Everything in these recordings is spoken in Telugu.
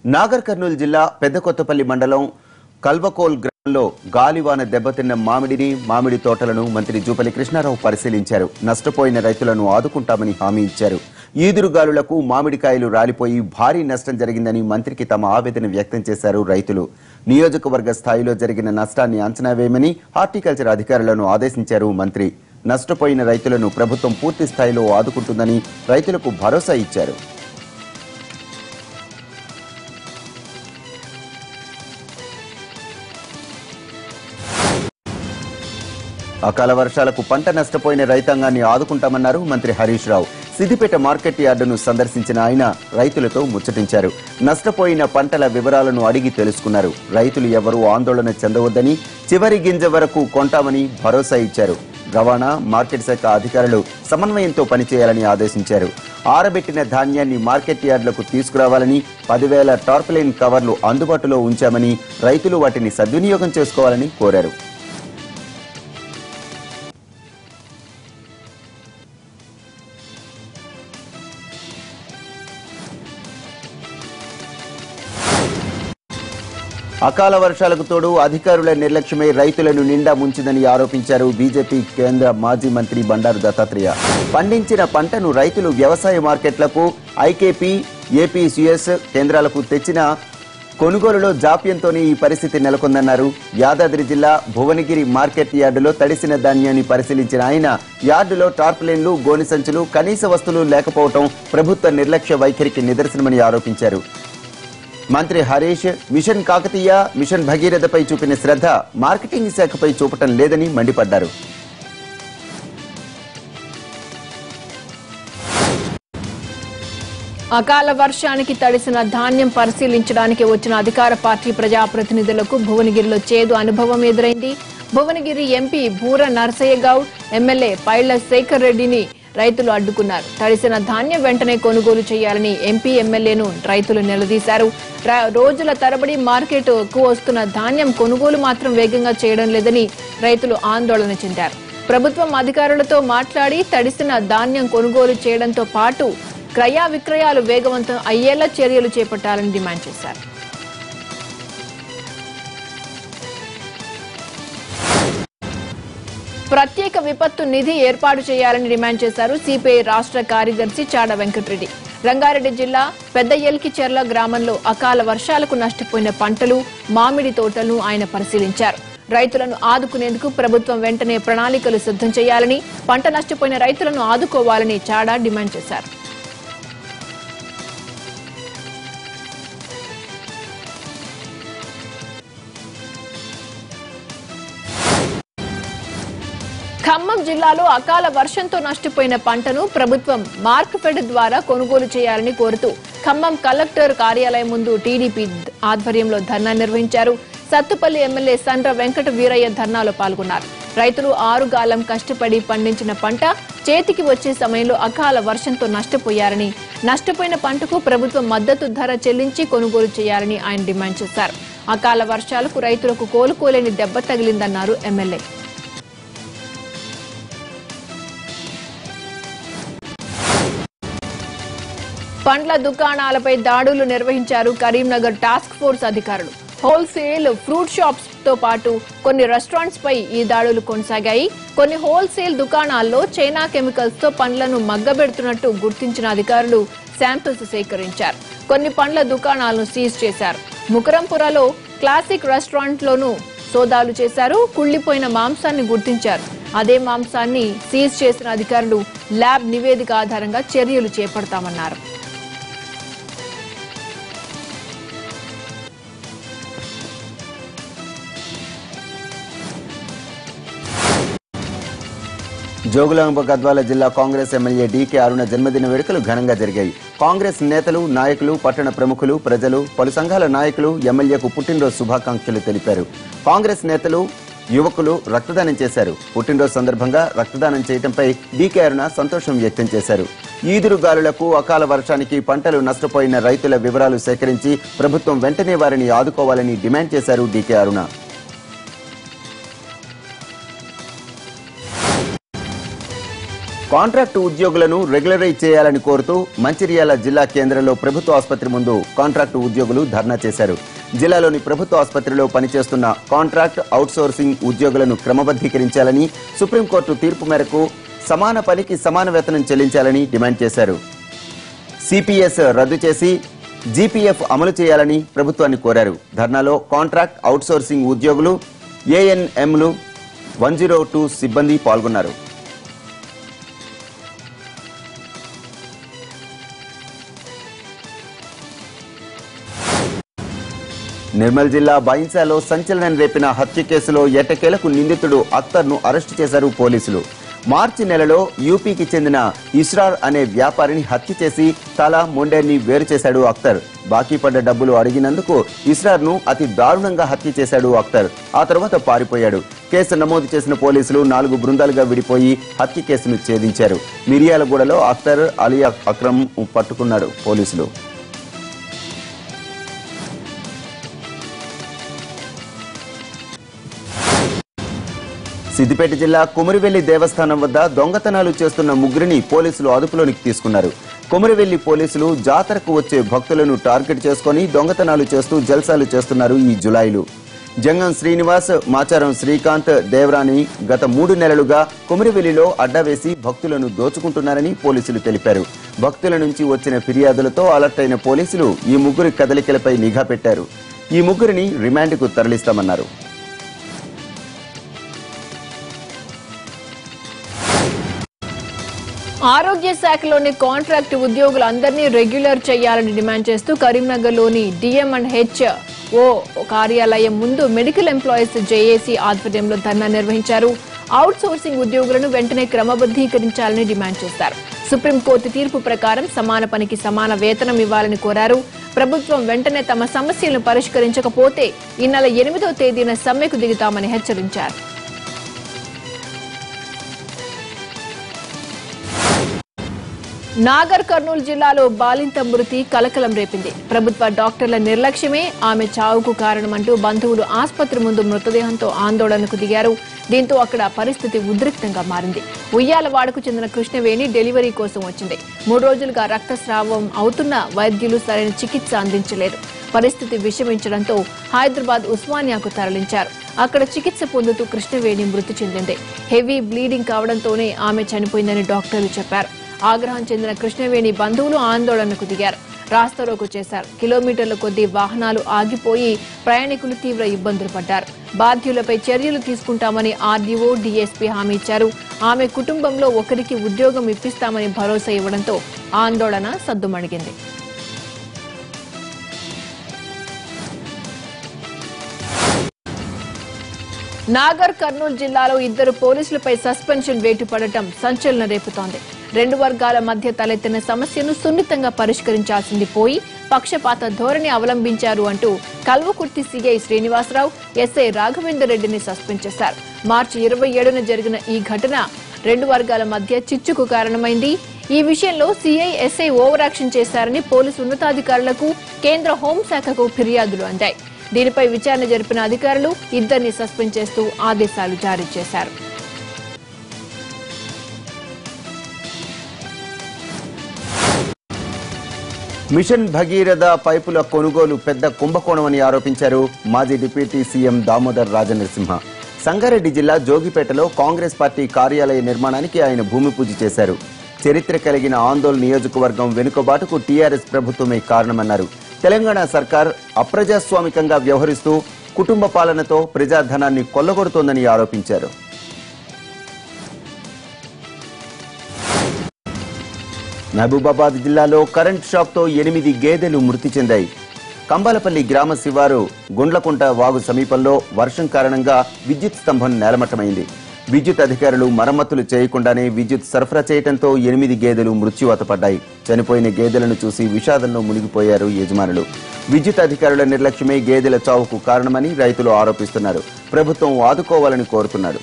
నాగర్ కర్నూలు జిల్లా పెద్దకొత్తపల్లి మండలం కల్వకోల్ గ్రామంలో గాలివాన దెబ్బతిన్న మామిడిని మామిడి తోటలను మంత్రి జూపల్లి కృష్ణారావు పరిశీలించారు నష్టపోయిన రైతులను ఆదుకుంటామని హామీ ఇచ్చారు ఈదురుగాలులకు మామిడికాయలు రాలిపోయి భారీ నష్టం జరిగిందని మంత్రికి తమ ఆవేదన వ్యక్తం చేశారు రైతులు నియోజకవర్గ స్థాయిలో జరిగిన నష్టాన్ని అంచనా వేయమని హార్టికల్చర్ అధికారులను ఆదేశించారు మంత్రి నష్టపోయిన రైతులను ప్రభుత్వం పూర్తి స్థాయిలో ఆదుకుంటుందని రైతులకు భరోసా ఇచ్చారు అకాల వర్షాలకు పంట నష్టపోయిన రైతాంగాన్ని ఆదుకుంటామన్నారు మంత్రి హరీష్ రావు సిద్దిపేట మార్కెట్ యార్డును సందర్శించిన ఆయన రైతులతో ముచ్చటించారు నష్టపోయిన పంటల వివరాలను అడిగి తెలుసుకున్నారు రైతులు ఎవరూ ఆందోళన చెందవద్దని చివరి గింజ వరకు కొంటామని భరోసా ఇచ్చారు రవాణా మార్కెట్ శాఖ అధికారులు సమన్వయంతో పనిచేయాలని ఆదేశించారు ఆరబెట్టిన ధాన్యాన్ని మార్కెట్ యార్డులకు తీసుకురావాలని పదివేల టార్పలైన్ కవర్లు అందుబాటులో ఉంచామని రైతులు వాటిని సద్వినియోగం చేసుకోవాలని కోరారు అకాల వర్షాలకు తోడు అధికారుల నిర్లక్ష్యమే రైతులను నిండా ముంచిందని ఆరోపించారు బీజేపీ కేంద్ర మాజీ మంత్రి బండారు దత్తాత్రేయ పండించిన పంటను రైతులు వ్యవసాయ మార్కెట్లకు ఐకేపీ ఏపీసీఎస్ కేంద్రాలకు తెచ్చిన కొనుగోలులో జాప్యంతోనే ఈ పరిస్థితి నెలకొందన్నారు యాదాద్రి జిల్లా భువనగిరి మార్కెట్ యార్డులో తడిసిన ధాన్యాన్ని పరిశీలించిన ఆయన యార్డులో టార్పులైన్లు గోని సంచులు కనీస వస్తువులు లేకపోవడం ప్రభుత్వ నిర్లక్ష్య వైఖరికి నిదర్శనమని ఆరోపించారు మంత్రి హరీష్ మిషన్ కాకతీయ మిషన్ భగీరథపై చూపిన శ్రద్ధ మార్కెటింగ్ శాఖపై చూపటం లేదని మండిపడ్డారు అకాల వర్షానికి తడిసిన ధాన్యం పరిశీలించడానికి వచ్చిన అధికార పార్టీ ప్రజాప్రతినిధులకు భువనగిరిలో చేదు అనుభవం ఎదురైంది భువనగిరి ఎంపీ బూర నరసయ్య గౌడ్ ఎమ్మెల్యే పైళ్ల శేఖర్ రెడ్డిని రైతులు అడ్డుకున్నారు తడిసిన ధాన్యం వెంటనే కొనుగోలు చేయాలని ఎంపీ ఎమ్మెల్యేను రైతులు నిలదీశారు ర- రోజుల తరబడి మార్కెట్కు వస్తున్న ధాన్యం కొనుగోలు మాత్రం వేగంగా చేయడం లేదని రైతులు ఆందోళన చెందారు ప్రభుత్వం అధికారులతో మాట్లాడి తడిసిన ధాన్యం కొనుగోలు చేయడంతో పాటు క్రయ విక్రయాలు వేగవంతం అయ్యేలా చర్యలు చేపట్టాలని డిమాండ్ చేశారు ప్రత్యేక విపత్తు నిధి ఏర్పాటు చేయాలని డిమాండ్ చేశారు సిపిఐ రాష్ట్ర కార్యదర్శి చాడ వెంకటరెడ్డి రంగారెడ్డి జిల్లా పెద్ద ఎల్కిచెర్ల గ్రామంలో అకాల వర్షాలకు నష్టపోయిన పంటలు మామిడి తోటలను ఆయన పరిశీలించారు రైతులను ఆదుకునేందుకు ప్రభుత్వం వెంటనే ప్రణాళికలు సిద్ధం చేయాలని పంట నష్టపోయిన రైతులను ఆదుకోవాలని చాడా డిమాండ్ చేశారు ఖమ్మం జిల్లాలో అకాల వర్షంతో నష్టపోయిన పంటను ప్రభుత్వం మార్క్ఫెడ్ ద్వారా కొనుగోలు చేయాలని కోరుతూ ఖమ్మం కలెక్టర్ కార్యాలయం ముందు టీడీపీ ఆధ్వర్యంలో ధర్నా నిర్వహించారు సత్తుపల్లి ఎమ్మెల్యే సండ్ర వెంకట వీరయ్య ధర్నాలో పాల్గొన్నారు రైతులు ఆరుగాలం కష్టపడి పండించిన పంట చేతికి వచ్చే సమయంలో అకాల వర్షంతో నష్టపోయారని నష్టపోయిన పంటకు ప్రభుత్వం మద్దతు ధర చెల్లించి కొనుగోలు చేయాలని ఆయన డిమాండ్ చేశారు అకాల వర్షాలకు రైతులకు కోలుకోలేని దెబ్బ తగిలిందన్నారు ఎమ్మెల్యే పండ్ల దుకాణాలపై దాడులు నిర్వహించారు కరీంనగర్ టాస్క్ ఫోర్స్ అధికారులు హోల్సేల్ ఫ్రూట్ షాప్స్ తో పాటు కొన్ని రెస్టారెంట్స్ పై ఈ దాడులు కొనసాగాయి కొన్ని హోల్సేల్ దుకాణాల్లో చైనా కెమికల్స్ తో పండ్లను మగ్గబెడుతున్నట్టు గుర్తించిన అధికారులు శాంపిల్స్ సేకరించారు కొన్ని పండ్ల దుకాణాలను సీజ్ చేశారు ముకరంపురలో క్లాసిక్ రెస్టారెంట్ లోనూ సోదాలు చేశారు కుళ్లిపోయిన మాంసాన్ని గుర్తించారు అదే మాంసాన్ని సీజ్ చేసిన అధికారులు ల్యాబ్ నివేదిక ఆధారంగా చర్యలు చేపడతామన్నారు జోగులాంబ గద్వాల జిల్లా కాంగ్రెస్ ఎమ్మెల్యే డీకే అరుణ జన్మదిన వేడుకలు ఘనంగా జరిగాయి కాంగ్రెస్ నేతలు నాయకులు పట్టణ ప్రముఖులు ప్రజలు పలు సంఘాల నాయకులు ఎమ్మెల్యేకు పుట్టినరోజు శుభాకాంక్షలు తెలిపారు కాంగ్రెస్ నేతలు యువకులు రక్తదానం చేశారు పుట్టినరోజు సందర్భంగా రక్తదానం చేయడంపై డీకే అరుణ సంతోషం వ్యక్తం చేశారు ఈదురు గాలులకు అకాల వర్షానికి పంటలు నష్టపోయిన రైతుల వివరాలు సేకరించి ప్రభుత్వం వెంటనే వారిని ఆదుకోవాలని డిమాండ్ చేశారు డీకే అరుణ కాంట్రాక్టు ఉద్యోగులను రెగ్యులరైజ్ చేయాలని కోరుతూ మంచిర్యాల జిల్లా కేంద్రంలో ప్రభుత్వ ఆసుపత్రి ముందు కాంట్రాక్టు ఉద్యోగులు ధర్నా చేశారు జిల్లాలోని ప్రభుత్వ ఆసుపత్రిలో పనిచేస్తున్న కాంట్రాక్ట్ అవుట్సోర్సింగ్ ఉద్యోగులను క్రమబద్ధీకరించాలని సుప్రీంకోర్టు తీర్పు మేరకు సమాన పనికి సమాన వేతనం చెల్లించాలని డిమాండ్ చేశారు సిపిఎస్ రద్దు చేసి జీపీఎఫ్ అమలు చేయాలని ప్రభుత్వాన్ని కోరారు ధర్నాలో కాంట్రాక్ట్ అవుట్సోర్సింగ్ ఉద్యోగులు ఏఎన్ఎంలు వన్ జీరో టూ సిబ్బంది పాల్గొన్నారు నిర్మల్ జిల్లా బైన్సాలో సంచలనం రేపిన హత్య కేసులో ఎట్టకేలకు నిందితుడు అఖ్తర్ను అరెస్టు చేశారు పోలీసులు మార్చి నెలలో యూపీకి చెందిన ఇస్రార్ అనే వ్యాపారిని హత్య చేసి తల మొండేని వేరు చేశాడు అఖ్తర్ బాకీ పడ్డ డబ్బులు అడిగినందుకు ఇస్రార్ను అతి దారుణంగా హత్య చేశాడు అఖ్తర్ ఆ తర్వాత పారిపోయాడు కేసు నమోదు చేసిన పోలీసులు నాలుగు బృందాలుగా విడిపోయి హత్య కేసును ఛేదించారు మిరియాలగూడలో అఖ్తర్ అలియా అక్రమ్ పట్టుకున్నాడు పోలీసులు సిద్దిపేట జిల్లా కుమరివెల్లి దేవస్థానం వద్ద దొంగతనాలు చేస్తున్న ముగ్గురిని పోలీసులు అదుపులోనికి తీసుకున్నారు కుమరివెల్లి పోలీసులు జాతరకు వచ్చే భక్తులను టార్గెట్ చేసుకొని దొంగతనాలు చేస్తూ జల్సాలు చేస్తున్నారు ఈ జులైలు జంగం శ్రీనివాస్ మాచారం శ్రీకాంత్ దేవరాని గత మూడు నెలలుగా కుమరివెల్లిలో అడ్డా వేసి భక్తులను దోచుకుంటున్నారని పోలీసులు తెలిపారు భక్తుల నుంచి వచ్చిన ఫిర్యాదులతో అలర్ట్ అయిన పోలీసులు ఈ ముగ్గురి కదలికలపై నిఘా పెట్టారు ఈ ముగ్గురిని రిమాండ్కు తరలిస్తామన్నారు ఆరోగ్య శాఖలోని కాంట్రాక్ట్ ఉద్యోగులందరినీ రెగ్యులర్ చేయాలని డిమాండ్ చేస్తూ కరీంనగర్లోని డిఎం అండ్ హెచ్ ఓ కార్యాలయం ముందు మెడికల్ ఎంప్లాయీస్ జేఏసీ ఆధ్వర్యంలో ధర్నా నిర్వహించారు అవుట్ సోర్సింగ్ ఉద్యోగులను వెంటనే క్రమబద్ధీకరించాలని డిమాండ్ చేశారు సుప్రీంకోర్టు తీర్పు ప్రకారం సమాన పనికి సమాన వేతనం ఇవ్వాలని కోరారు ప్రభుత్వం వెంటనే తమ సమస్యలను పరిష్కరించకపోతే ఈ నెల ఎనిమిదో తేదీన సమ్మెకు దిగుతామని హెచ్చరించారు నాగర్ కర్నూలు జిల్లాలో బాలింత మృతి కలకలం రేపింది ప్రభుత్వ డాక్టర్ల నిర్లక్ష్యమే ఆమె చావుకు కారణమంటూ బంధువులు ఆసుపత్రి ముందు మృతదేహంతో ఆందోళనకు దిగారు దీంతో అక్కడ పరిస్థితి ఉద్రిక్తంగా మారింది ఉయ్యాలవాడకు చెందిన కృష్ణవేణి డెలివరీ కోసం వచ్చింది మూడు రోజులుగా రక్తస్రావం అవుతున్న వైద్యులు సరైన చికిత్స అందించలేదు పరిస్థితి విషమించడంతో హైదరాబాద్ ఉస్మానియాకు తరలించారు అక్కడ చికిత్స పొందుతూ కృష్ణవేణి మృతి చెందింది హెవీ బ్లీడింగ్ కావడంతోనే ఆమె చనిపోయిందని డాక్టర్లు చెప్పారు ఆగ్రహం చెందిన కృష్ణవేణి బంధువులు ఆందోళనకు దిగారు రాస్తారోకు చేశారు కిలోమీటర్ల కొద్దీ వాహనాలు ఆగిపోయి ప్రయాణికులు తీవ్ర ఇబ్బందులు పడ్డారు బాధ్యులపై చర్యలు తీసుకుంటామని ఆర్డీఓ డీఎస్పీ హామీ ఇచ్చారు ఆమె కుటుంబంలో ఒకరికి ఉద్యోగం ఇప్పిస్తామని భరోసా ఇవ్వడంతో ఆందోళన సద్దుమణిగింది నాగర్ కర్నూలు జిల్లాలో ఇద్దరు పోలీసులపై సస్పెన్షన్ వేటు పడటం సంచలనం రేపుతోంది రెండు వర్గాల మధ్య తలెత్తిన సమస్యను సున్నితంగా పరిష్కరించాల్సింది పోయి పక్షపాత ధోరణి అవలంబించారు అంటూ కల్వకుర్తి సీఐ శ్రీనివాసరావు ఎస్ఐ రాఘవేందర్ రెడ్డిని సస్పెండ్ చేశారు మార్చి ఇరవై ఏడున జరిగిన ఈ ఘటన రెండు వర్గాల మధ్య చిచ్చుకు కారణమైంది ఈ విషయంలో సీఐ ఎస్ఐ ఓవర్ యాక్షన్ చేశారని పోలీసు ఉన్నతాధికారులకు కేంద్ర హోంశాఖకు ఫిర్యాదులు అందాయి దీనిపై విచారణ జరిపిన అధికారులు ఇద్దరిని సస్పెండ్ చేస్తూ ఆదేశాలు జారీ చేశారు మిషన్ భగీరథ పైపుల కొనుగోలు పెద్ద కుంభకోణమని ఆరోపించారు మాజీ డిప్యూటీ సీఎం దామోదర్ రాజనరసింహ సంగారెడ్డి జిల్లా జోగిపేటలో కాంగ్రెస్ పార్టీ కార్యాలయ నిర్మాణానికి ఆయన భూమి పూజ చేశారు చరిత్ర కలిగిన ఆందోళన నియోజకవర్గం వెనుకబాటుకు టీఆర్ఎస్ ప్రభుత్వమే కారణమన్నారు తెలంగాణ సర్కార్ అప్రజాస్వామికంగా వ్యవహరిస్తూ కుటుంబ పాలనతో ప్రజాధనాన్ని కొల్లగొడుతోందని ఆరోపించారు మహబూబాబాద్ జిల్లాలో కరెంట్ షాక్తో ఎనిమిది గేదెలు మృతి చెందాయి కంబాలపల్లి గ్రామ శివారు గుండ్లకుంట వాగు సమీపంలో వర్షం కారణంగా విద్యుత్ స్తంభం నేలమట్టమైంది విద్యుత్ అధికారులు మరమ్మతులు చేయకుండానే విద్యుత్ సరఫరా చేయడంతో ఎనిమిది గేదెలు మృత్యువాత పడ్డాయి చనిపోయిన గేదెలను చూసి విషాదంలో మునిగిపోయారు యజమానులు విద్యుత్ అధికారుల నిర్లక్ష్యమే గేదెల చావుకు కారణమని రైతులు ఆరోపిస్తున్నారు ప్రభుత్వం ఆదుకోవాలని కోరుతున్నారు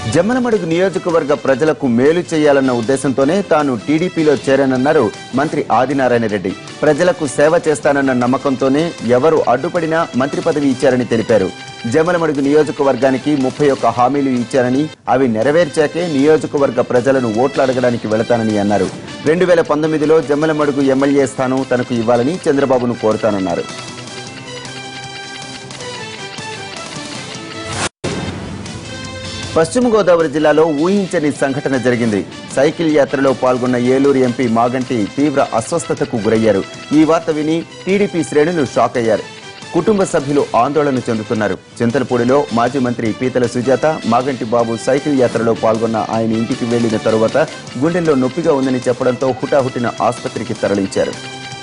జమ్మలమడుగు నియోజకవర్గ ప్రజలకు మేలు చేయాలన్న ఉద్దేశంతోనే తాను టీడీపీలో చేరానన్నారు మంత్రి ఆదినారాయణ రెడ్డి ప్రజలకు సేవ చేస్తానన్న నమ్మకంతోనే ఎవరు అడ్డుపడినా మంత్రి పదవి ఇచ్చారని తెలిపారు జమ్మలమడుగు నియోజకవర్గానికి ముప్పై ఒక్క హామీలు ఇచ్చారని అవి నెరవేర్చాకే నియోజకవర్గ ప్రజలను ఓట్లు అడగడానికి వెళతానని అన్నారు రెండు వేల పంతొమ్మిదిలో జమ్మలమడుగు ఎమ్మెల్యే స్థానం తనకు ఇవ్వాలని చంద్రబాబును కోరుతానన్నారు పశ్చిమ గోదావరి జిల్లాలో ఊహించని సంఘటన జరిగింది సైకిల్ యాత్రలో పాల్గొన్న ఏలూరు ఎంపీ మాగంటి తీవ్ర అస్వస్థతకు గురయ్యారు ఈ వార్త విని టీడీపీ శ్రేణులు షాక్ అయ్యారు కుటుంబ సభ్యులు ఆందోళన చెందుతున్నారు చింతలపూడిలో మాజీ మంత్రి పీతల సుజాత మాగంటి బాబు సైకిల్ యాత్రలో పాల్గొన్న ఆయన ఇంటికి వెళ్లిన తరువాత గుండెల్లో నొప్పిగా ఉందని చెప్పడంతో హుటాహుటిన ఆసుపత్రికి తరలించారు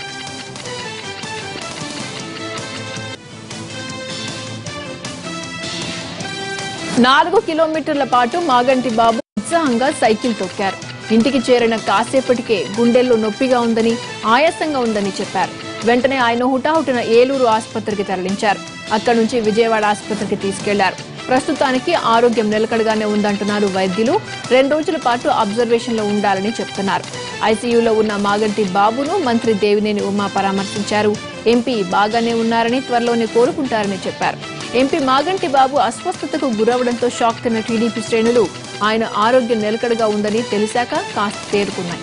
నాలుగు కిలోమీటర్ల పాటు మాగంటి బాబు ఉత్సాహంగా సైకిల్ తొక్కారు ఇంటికి చేరిన కాసేపటికే గుండెల్లో నొప్పిగా ఉందని ఆయాసంగా ఉందని చెప్పారు వెంటనే ఆయన హుటాహుటిన ఏలూరు ఆసుపత్రికి తరలించారు అక్కడి నుంచి విజయవాడ ఆసుపత్రికి తీసుకెళ్లారు ప్రస్తుతానికి ఆరోగ్యం నిలకడగానే ఉందంటున్నారు వైద్యులు రెండు రోజుల పాటు అబ్జర్వేషన్ లో ఉండాలని చెప్తున్నారు ఐసీయూలో ఉన్న మాగంటి బాబును మంత్రి దేవినేని ఉమా పరామర్శించారు ఎంపీ బాగానే ఉన్నారని త్వరలోనే కోలుకుంటారని చెప్పారు ఎంపీ మాగంటి బాబు అస్వస్థతకు గురవడంతో షాక్ తిన్న టీడీపీ శ్రేణులు ఆయన ఆరోగ్యం నిలకడగా ఉందని తెలిసాక కాస్త తేరుకున్నాయి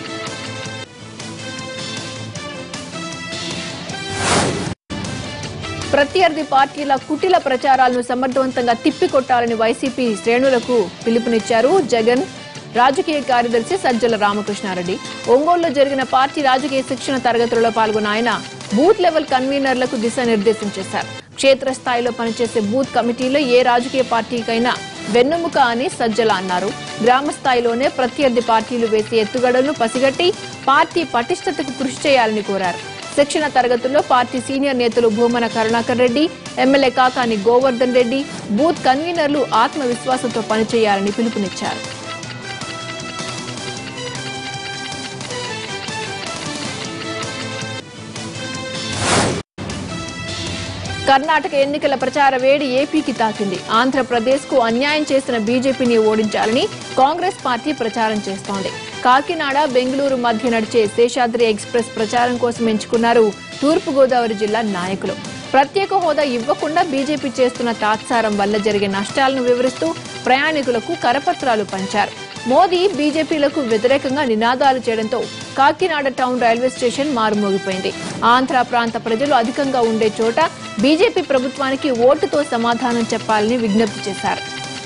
ప్రత్యర్థి పార్టీల కుటిల ప్రచారాలను సమర్థవంతంగా తిప్పికొట్టాలని వైసీపీ శ్రేణులకు పిలుపునిచ్చారు జగన్ రాజకీయ కార్యదర్శి సజ్జల రామకృష్ణారెడ్డి ఒంగోలులో జరిగిన పార్టీ రాజకీయ శిక్షణ తరగతులలో పాల్గొన్న ఆయన బూత్ లెవెల్ కన్వీనర్లకు దిశానిర్దేశం చేశారు క్షేత్రస్థాయిలో పనిచేసే బూత్ కమిటీలో ఏ రాజకీయ పార్టీకైనా వెన్నుముక అని సజ్జల అన్నారు గ్రామ స్థాయిలోనే ప్రత్యర్థి పార్టీలు వేసే ఎత్తుగడలను పసిగట్టి పార్టీ పటిష్టతకు కృషి చేయాలని కోరారు శిక్షణ తరగతుల్లో పార్టీ సీనియర్ నేతలు భూమన కరుణాకర్ రెడ్డి ఎమ్మెల్యే కాకాని గోవర్ధన్ రెడ్డి బూత్ కన్వీనర్లు ఆత్మవిశ్వాసంతో పనిచేయాలని పిలుపునిచ్చారు కర్ణాటక ఎన్నికల ప్రచార వేడి ఏపీకి తాకింది ఆంధ్రప్రదేశ్ కు అన్యాయం చేసిన బీజేపీని ఓడించాలని కాంగ్రెస్ పార్టీ ప్రచారం చేస్తోంది కాకినాడ బెంగళూరు మధ్య నడిచే శేషాద్రి ఎక్స్ప్రెస్ ప్రచారం కోసం ఎంచుకున్నారు తూర్పుగోదావరి జిల్లా నాయకులు ప్రత్యేక హోదా ఇవ్వకుండా బీజేపీ చేస్తున్న తాత్సారం వల్ల జరిగే నష్టాలను వివరిస్తూ ప్రయాణికులకు కరపత్రాలు పంచారు మోదీ బీజేపీలకు వ్యతిరేకంగా నినాదాలు చేయడంతో కాకినాడ టౌన్ రైల్వే స్టేషన్ మారుమోగిపోయింది ఆంధ్ర ప్రాంత ప్రజలు అధికంగా ఉండే చోట బీజేపీ ప్రభుత్వానికి ఓటుతో సమాధానం చెప్పాలని విజ్ఞప్తి చేశారు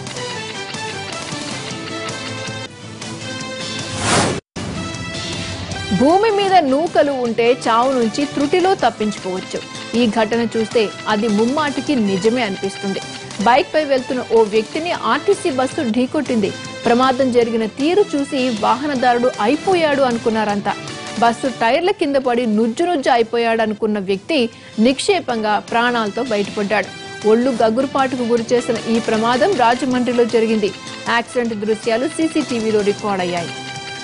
భూమి మీద నూకలు ఉంటే చావు నుంచి త్రుటిలో తప్పించుకోవచ్చు ఈ ఘటన చూస్తే అది ముమ్మాటికి నిజమే అనిపిస్తుంది బైక్ పై వెళ్తున్న ఓ వ్యక్తిని ఆర్టీసీ బస్సు ఢీకొట్టింది ప్రమాదం జరిగిన తీరు చూసి వాహనదారుడు అయిపోయాడు అనుకున్నారంతా బస్సు టైర్ల కింద పడి నుజ్జు నుజ్జు అయిపోయాడు అనుకున్న వ్యక్తి నిక్షేపంగా ప్రాణాలతో బయటపడ్డాడు ఒళ్ళు గగురుపాటుకు గురి చేసిన ఈ ప్రమాదం రాజమండ్రిలో జరిగింది యాక్సిడెంట్ దృశ్యాలు సీసీటీవీలో రికార్డ్ అయ్యాయి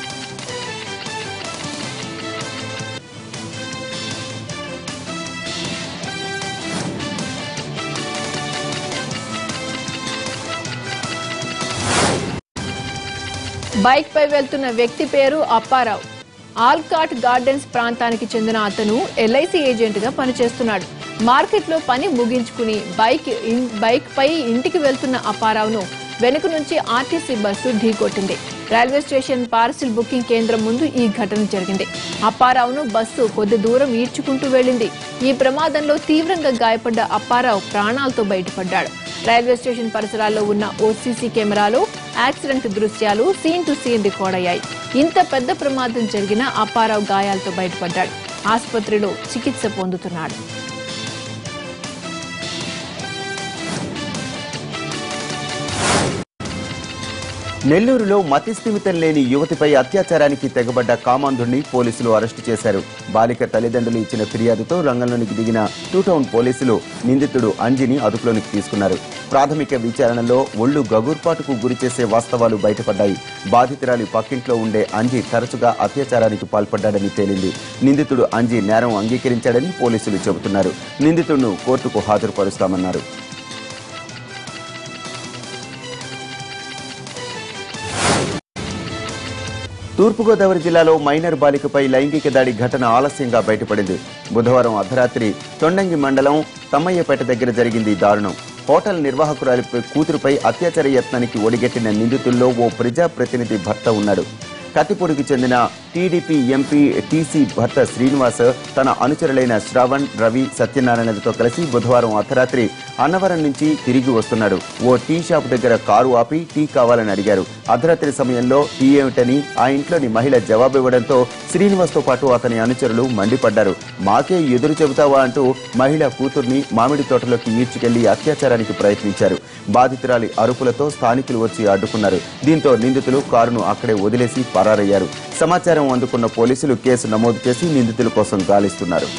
బైక్ పై వెళ్తున్న వ్యక్తి పేరు అప్పారావు ఆల్కాట్ గార్డెన్స్ ప్రాంతానికి చెందిన అతను ఎల్ఐసి ఏజెంట్ గా పనిచేస్తున్నాడు మార్కెట్ లో పని ముగించుకుని బైక్ ఇన్- బైక్ పై ఇంటికి వెళ్తున్న అప్పారావును వెనుక నుంచి ఆర్టీసీ బస్సు ఢీకొట్టింది రైల్వే స్టేషన్ పార్సిల్ బుకింగ్ కేంద్రం ముందు ఈ ఘటన జరిగింది అప్పారావును బస్సు కొద్ది దూరం ఈడ్చుకుంటూ వెళ్ళింది ఈ ప్రమాదంలో తీవ్రంగా గాయపడ్డ అప్పారావు ప్రాణాలతో బయటపడ్డాడు రైల్వే స్టేషన్ పరిసరాల్లో ఉన్న ఓ సీసీ కెమెరాలో యాక్సిడెంట్ దృశ్యాలు సీన్ టు సీన్ రికార్డ్ అయ్యాయి ఇంత పెద్ద ప్రమాదం జరిగినా అప్పారావు గాయాలతో బయటపడ్డాడు ఆసుపత్రిలో చికిత్స పొందుతున్నాడు నెల్లూరులో మతిస్థిమితం లేని యువతిపై అత్యాచారానికి తెగబడ్డ కామాంధుడిని పోలీసులు అరెస్టు చేశారు బాలిక తల్లిదండ్రులు ఇచ్చిన ఫిర్యాదుతో రంగంలోనికి దిగిన టూ టౌన్ పోలీసులు నిందితుడు అంజిని అదుపులోనికి తీసుకున్నారు ప్రాథమిక విచారణలో ఒళ్ళు గగుర్పాటుకు గురిచేసే వాస్తవాలు బయటపడ్డాయి బాధితురాలి పక్కింట్లో ఉండే అంజి తరచుగా అత్యాచారానికి పాల్పడ్డాడని తేలింది నిందితుడు అంజి నేరం అంగీకరించాడని పోలీసులు చెబుతున్నారు నిందితుడిను కోర్టుకు హాజరుపరుస్తామన్నారు తూర్పుగోదావరి జిల్లాలో మైనర్ బాలికపై లైంగిక దాడి ఘటన ఆలస్యంగా బయటపడింది బుధవారం అర్ధరాత్రి తొండంగి మండలం తమ్మయ్యపేట దగ్గర జరిగింది ఈ దారుణం హోటల్ నిర్వాహకురాలిపై కూతురుపై అత్యాచార యత్నానికి ఒడిగట్టిన నిందితుల్లో ఓ ప్రజాప్రతినిధి భర్త ఉన్నాడు కత్తిపూడికి చెందిన టీడీపీ ఎంపీ టీసీ భర్త శ్రీనివాస్ తన అనుచరులైన శ్రావణ్ రవి సత్యనారాయణలతో కలిసి బుధవారం అర్ధరాత్రి అన్నవరం నుంచి తిరిగి వస్తున్నాడు ఓ టీ షాప్ దగ్గర కారు ఆపి టీ కావాలని అడిగారు అర్ధరాత్రి సమయంలో టీ ఏమిటని ఆ ఇంట్లోని మహిళ జవాబివ్వడంతో శ్రీనివాస్తో పాటు అతని అనుచరులు మండిపడ్డారు మాకే ఎదురు చెబుతావా అంటూ మహిళ కూతుర్ని మామిడి తోటలోకి ఈడ్చుకెళ్లి అత్యాచారానికి ప్రయత్నించారు బాధితురాలి అరుపులతో స్థానికులు వచ్చి అడ్డుకున్నారు దీంతో నిందితులు కారును అక్కడే వదిలేసి పరారయ్యారు సమాచారం అందుకున్న పోలీసులు కేసు నమోదు చేసి నిందితుల కోసం గాలిస్తున్నారు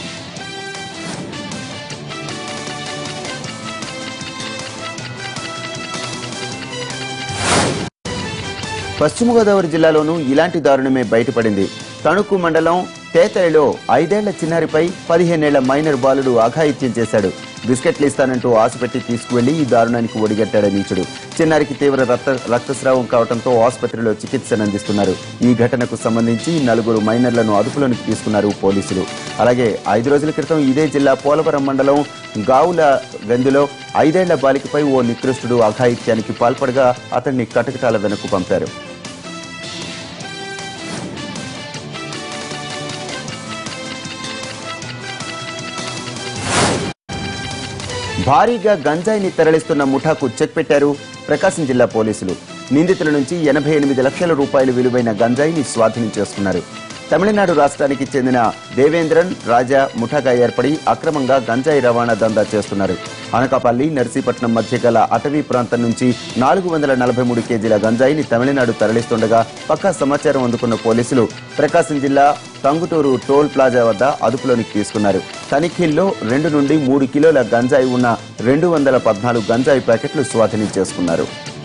పశ్చిమ గోదావరి జిల్లాలోనూ ఇలాంటి దారుణమే బయటపడింది తణుకు మండలం తేతలిలో ఐదేళ్ల చిన్నారిపై పదిహేనేళ్ల మైనర్ బాలుడు అఘాయిత్యం చేశాడు బిస్కెట్లు ఇస్తానంటూ ఆసుపత్రి తీసుకువెళ్లి ఈ దారుణానికి ఒడిగట్టాడు నీచుడు చిన్నారికి తీవ్ర రక్త రక్తస్రావం కావడంతో ఆసుపత్రిలో చికిత్సను అందిస్తున్నారు ఈ ఘటనకు సంబంధించి నలుగురు మైనర్లను అదుపులోనికి తీసుకున్నారు పోలీసులు అలాగే ఐదు రోజుల క్రితం ఇదే జిల్లా పోలవరం మండలం గావుల వెందులో ఐదేళ్ల బాలికపై ఓ నికృష్టుడు అఘాయిత్యానికి పాల్పడగా అతన్ని కటకటాల వెనక్కు పంపారు భారీగా గంజాయిని తరలిస్తున్న ముఠాకు చెక్ పెట్టారు ప్రకాశం జిల్లా పోలీసులు నిందితుల నుంచి ఎనభై ఎనిమిది లక్షల రూపాయలు విలువైన గంజాయిని స్వాధీనం చేసుకున్నారు తమిళనాడు రాష్ట్రానికి చెందిన దేవేంద్రన్ రాజా ముఠాగా ఏర్పడి అక్రమంగా గంజాయి రవాణా దందా చేస్తున్నారు అనకాపల్లి నర్సీపట్నం మధ్య గల అటవీ ప్రాంతం నుంచి నాలుగు వందల నలభై మూడు కేజీల గంజాయిని తమిళనాడు తరలిస్తుండగా పక్కా సమాచారం అందుకున్న పోలీసులు ప్రకాశం జిల్లా తంగుటూరు టోల్ ప్లాజా వద్ద అదుపులోనికి తీసుకున్నారు తనిఖీల్లో రెండు నుండి మూడు కిలోల గంజాయి ఉన్న రెండు వందల పద్నాలుగు గంజాయి ప్యాకెట్లు స్వాధీనం చేసుకున్నారు